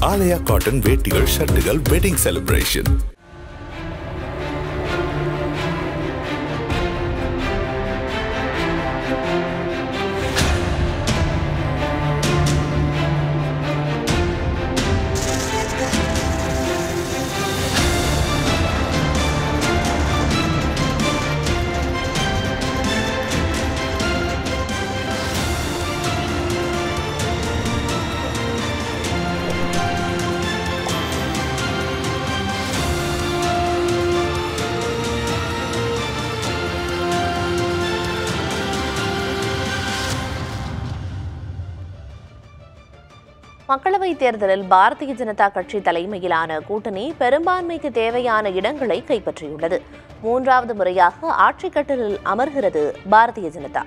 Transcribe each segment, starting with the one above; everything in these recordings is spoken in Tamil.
ஆலயா காட்டன் வேட்டிகள் ஷர்ட்டுகள் வெட்டிங் செலிப்ரேஷன் மக்களவைத் தேர்தலில் பாரதிய ஜனதா கட்சி தலைமையிலான கூட்டணி பெரும்பான்மைக்கு தேவையான இடங்களை கைப்பற்றியுள்ளது மூன்றாவது முறையாக ஆட்சிக் கட்டலில் அமர்கிறது பாரதிய ஜனதா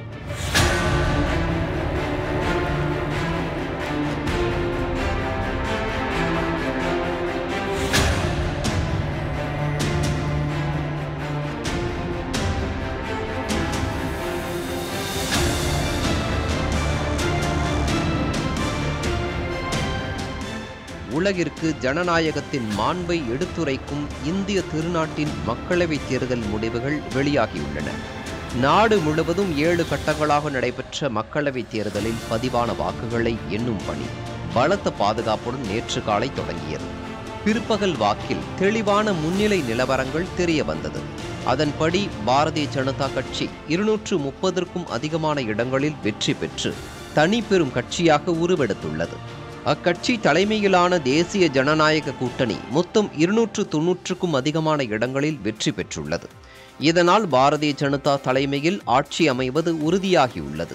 உலகிற்கு ஜனநாயகத்தின் மாண்பை எடுத்துரைக்கும் இந்திய திருநாட்டின் மக்களவைத் தேர்தல் முடிவுகள் வெளியாகியுள்ளன நாடு முழுவதும் ஏழு கட்டங்களாக நடைபெற்ற மக்களவைத் தேர்தலில் பதிவான வாக்குகளை எண்ணும் பணி பலத்த பாதுகாப்புடன் நேற்று காலை தொடங்கியது பிற்பகல் வாக்கில் தெளிவான முன்னிலை நிலவரங்கள் தெரிய வந்தது அதன்படி பாரதிய ஜனதா கட்சி இருநூற்று முப்பதற்கும் அதிகமான இடங்களில் வெற்றி பெற்று தனி பெரும் கட்சியாக உருவெடுத்துள்ளது அக்கட்சி தலைமையிலான தேசிய ஜனநாயக கூட்டணி மொத்தம் இருநூற்று தொன்னூற்றுக்கும் அதிகமான இடங்களில் வெற்றி பெற்றுள்ளது இதனால் பாரதிய ஜனதா தலைமையில் ஆட்சி அமைவது உறுதியாகியுள்ளது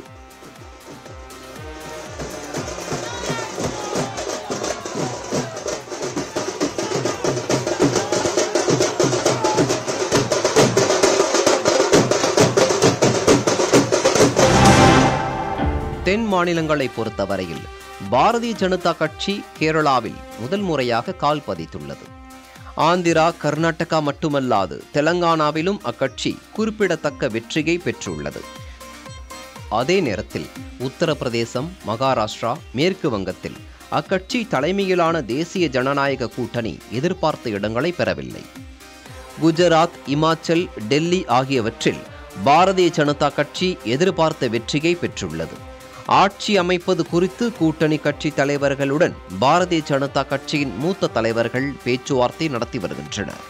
தென் மாநிலங்களை பொறுத்தவரையில் பாரதிய ஜனதா கட்சி கேரளாவில் முதல் முறையாக கால் பதித்துள்ளது ஆந்திரா கர்நாடகா மட்டுமல்லாது தெலங்கானாவிலும் அக்கட்சி குறிப்பிடத்தக்க வெற்றியை பெற்றுள்ளது அதே நேரத்தில் உத்தரப்பிரதேசம் மகாராஷ்டிரா மேற்கு வங்கத்தில் அக்கட்சி தலைமையிலான தேசிய ஜனநாயக கூட்டணி எதிர்பார்த்த இடங்களை பெறவில்லை குஜராத் இமாச்சல் டெல்லி ஆகியவற்றில் பாரதிய ஜனதா கட்சி எதிர்பார்த்த வெற்றியை பெற்றுள்ளது ஆட்சி அமைப்பது குறித்து கூட்டணி கட்சி தலைவர்களுடன் பாரதிய ஜனதா கட்சியின் மூத்த தலைவர்கள் பேச்சுவார்த்தை நடத்தி வருகின்றனர்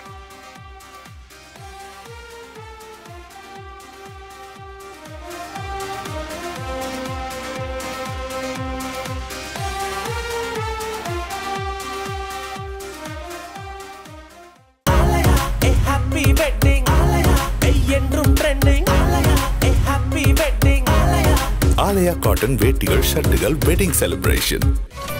ஹாப்பி வெட்டிங் என்றும் trending happy wedding Alaya cotton வேட்டிகள் ஷர்ட்டுகள் வெட்டிங் செலிப்ரேஷன்